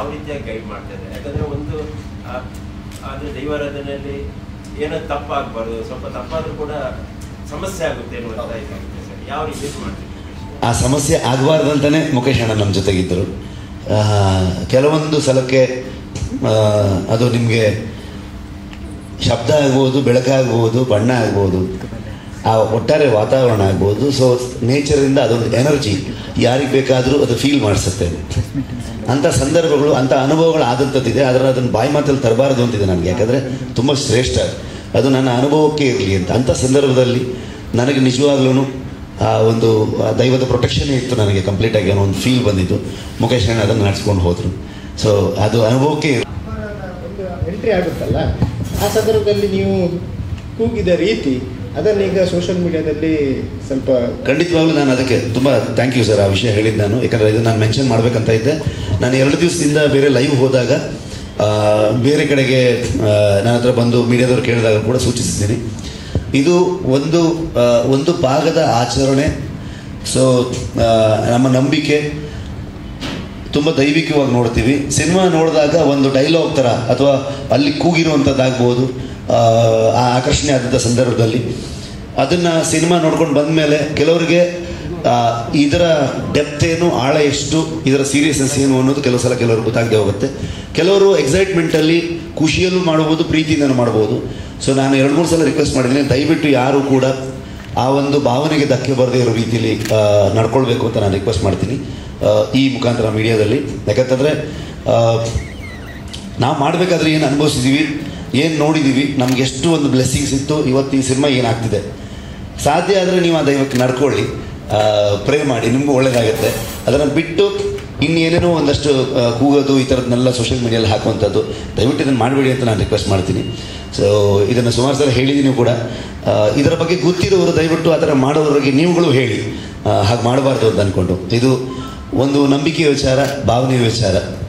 ಯಾವ ರೀತಿಯಾಗಿ ಗೈಡ್ ಮಾಡ್ತಾ ಇದ್ದಾರೆ ಯಾಕಂದ್ರೆ ಒಂದು ಆ, ಅದು ದೈವಾರಾಧನೆಯಲ್ಲಿ ಏನೋ ತಪ್ಪಾಗಬಾರ್ದು ಸ್ವಲ್ಪ ತಪ್ಪಾದ್ರೂ ಕೂಡ ಸಮಸ್ಯೆ ಆಗುತ್ತೆ ಅನ್ನುವಂಥ ಇದಾಗುತ್ತೆ ಸರ್ ಯಾವ ರೀತಿ ಮಾಡ್ತೀವಿ ಆ ಸಮಸ್ಯೆ ಆಗಬಾರ್ದಂತಲೇ ಮುಖೇಶ್ ಅಣ್ಣ ನಮ್ಮ ಜೊತೆಗಿದ್ದರು ಆ, ಕೆಲವೊಂದು ಸಲಕ್ಕೆ ಆ, ಅದು ನಿಮಗೆ ಶಬ್ದ ಆಗ್ಬೋದು ಬೆಳಕಾಗ್ಬೋದು ಬಣ್ಣ ಆಗ್ಬೋದು ಆ ಒಟ್ಟಾರೆ ವಾತಾವರಣ ಆಗ್ಬೋದು ಸೊ ನೇಚರಿಂದ ಅದೊಂದು ಎನರ್ಜಿ ಯಾರಿಗೆ ಬೇಕಾದರೂ ಅದು ಫೀಲ್ ಮಾಡಿಸುತ್ತೆ ಅಂಥ ಸಂದರ್ಭಗಳು ಅಂಥ ಅನುಭವಗಳು ಆದಂಥದ್ದಿದೆ ಆದರೆ ಅದನ್ನು ಬಾಯಿ ಮಾತಲ್ಲಿ ತರಬಾರದು ಅಂತಿದೆ ನನಗೆ ಯಾಕಂದರೆ ತುಂಬ ಶ್ರೇಷ್ಠ ಅದು ನನ್ನ ಅನುಭವಕ್ಕೆ ಇರಲಿ ಅಂತ ಅಂಥ ಸಂದರ್ಭದಲ್ಲಿ ನನಗೆ ನಿಜವಾಗ್ಲೂ ಆ ಒಂದು ಆ ದೈವದ ಪ್ರೊಟೆಕ್ಷನ್ನೇ ಇತ್ತು ನನಗೆ ಕಂಪ್ಲೀಟಾಗಿ ಅನ್ನೋ ಒಂದು ಫೀಲ್ ಬಂದಿತ್ತು ಮುಖೇಶ್ ಅಣ್ಣ ಅದನ್ನು ನಡೆಸ್ಕೊಂಡು ಹೋದರು ಸೊ ಅದು ಅನುಭವಕ್ಕೆ ಇರ್- ಒಂದು ಎಂಟ್ರಿ ಆಗುತ್ತಲ್ಲ ಆ ಸಂದರ್ಭದಲ್ಲಿ ನೀವು ಕೂಗಿದ ರೀತಿ ಅದನ್ನೀಗ ಸೋಷಿಯಲ್ ಮೀಡಿಯಾದಲ್ಲಿ ಸ್ವಲ್ಪ ಖಂಡಿತವಾಗ್ಲೂ ನಾನು ಅದಕ್ಕೆ ತುಂಬ ಥ್ಯಾಂಕ್ ಯು ಸರ್ ಆ ವಿಷಯ ಹೇಳಿದ್ದು ನಾನು ಯಾಕಂದರೆ ಇದು ನಾನು ಮೆನ್ಷನ್ ಮಾಡಬೇಕಂತ ಇದ್ದೆ ನಾನು ಎರಡು ದಿವಸದಿಂದ ಬೇರೆ ಲೈವ್ ಹೋದಾಗ ಆ, ಬೇರೆ ಕಡೆಗೆ ಆ, ನನ್ನ ಹತ್ರ ಬಂದು ಮೀಡಿಯಾದವ್ರು ಕೇಳಿದಾಗ ಕೂಡ ಸೂಚಿಸಿದ್ದೀನಿ ಇದು ಒಂದು ಆ, ಒಂದು ಭಾಗದ ಆಚರಣೆ ಸೊ ನಮ್ಮ ನಂಬಿಕೆ ತುಂಬ ದೈವಿಕವಾಗಿ ನೋಡ್ತೀವಿ ಸಿನಿಮಾ ನೋಡಿದಾಗ ಒಂದು ಡೈಲಾಗ್ ಥರ ಅಥವಾ ಅಲ್ಲಿ ಕೂಗಿರುವಂಥದ್ದಾಗ್ಬೋದು ಆ, ಆ ಆಕರ್ಷಣೆ ಆದಂಥ ಸಂದರ್ಭದಲ್ಲಿ ಅದನ್ನು ಸಿನಿಮಾ ನೋಡ್ಕೊಂಡು ಬಂದಮೇಲೆ ಕೆಲವರಿಗೆ ಆ, ಇದರ ಡೆಪ್ತ್ ಏನು ಆಳ ಎಷ್ಟು ಇದರ ಸೀರಿಯಸ್ನೆಸ್ ಏನು ಅನ್ನೋದು ಕೆಲವು ಸಲ ಕೆಲವರು ಗೊತ್ತಾಗದೆ ಹೋಗುತ್ತೆ ಕೆಲವರು ಎಕ್ಸೈಟ್ಮೆಂಟಲ್ಲಿ ಖುಷಿಯಲ್ಲೂ ಮಾಡ್ಬೋದು ಪ್ರೀತಿಯಿಂದನೂ ಮಾಡ್ಬೋದು ಸೊ ನಾನು ಎರಡು ಮೂರು ಸಲ ರಿಕ್ವೆಸ್ಟ್ ಮಾಡಿದ್ದೀನಿ ದಯವಿಟ್ಟು ಯಾರು ಕೂಡ ಆ ಒಂದು ಭಾವನೆಗೆ ಧಕ್ಕೆ ಬರದೇ ಇರೋ ರೀತಿಯಲ್ಲಿ ಆ, ನಡ್ಕೊಳ್ಬೇಕು ಅಂತ ನಾನು ರಿಕ್ವೆಸ್ಟ್ ಮಾಡ್ತೀನಿ ಆ, ಈ ಮುಖಾಂತರ ಮೀಡಿಯಾದಲ್ಲಿ ಯಾಕಂತಂದರೆ ನಾವು ಮಾಡಬೇಕಾದ್ರೆ ಏನು ಅನುಭವಿಸಿದ್ದೀವಿ ಏನು ನೋಡಿದ್ದೀವಿ ನಮ್ಗೆ ಎಷ್ಟು ಒಂದು ಬ್ಲೆಸ್ಸಿಂಗ್ಸ್ ಇತ್ತು ಇವತ್ತು ಈ ಸಿನಿಮಾ ಏನಾಗ್ತಿದೆ ಸಾಧ್ಯ ಆದರೆ ನೀವು ಆ ದೈವಕ್ಕೆ ನಡ್ಕೊಳ್ಳಿ ಪ್ರೇ ಮಾಡಿ ನಿಮಗೂ ಒಳ್ಳೇದಾಗುತ್ತೆ ಅದನ್ನು ಬಿಟ್ಟು ಇನ್ನೇನೇನೋ ಒಂದಷ್ಟು ಆ, ಕೂಗೋದು ಈ ಥರದ್ದನ್ನೆಲ್ಲ ಸೋಷಿಯಲ್ ಮೀಡಿಯಲ್ಲಿ ಹಾಕುವಂಥದ್ದು ದಯವಿಟ್ಟು ಇದನ್ನು ಮಾಡಬೇಡಿ ಅಂತ ನಾನು ರಿಕ್ವೆಸ್ಟ್ ಮಾಡ್ತೀನಿ ಸೊ ಇದನ್ನು ಸುಮಾರು ಸಲ ಹೇಳಿದ್ದೀನಿ ಕೂಡ ಆ, ಇದರ ಬಗ್ಗೆ ಗೊತ್ತಿರೋರು ದಯವಿಟ್ಟು ಆ ಥರ ಮಾಡೋರಿಗೆ ನೀವುಗಳು ಹೇಳಿ ಹಾಗೆ ಮಾಡಬಾರ್ದು ಅಂತ ಅಂದ್ಕೊಂಡು ಇದು ಒಂದು ನಂಬಿಕೆಯ ವಿಚಾರ ಭಾವನೆಯ ವಿಚಾರ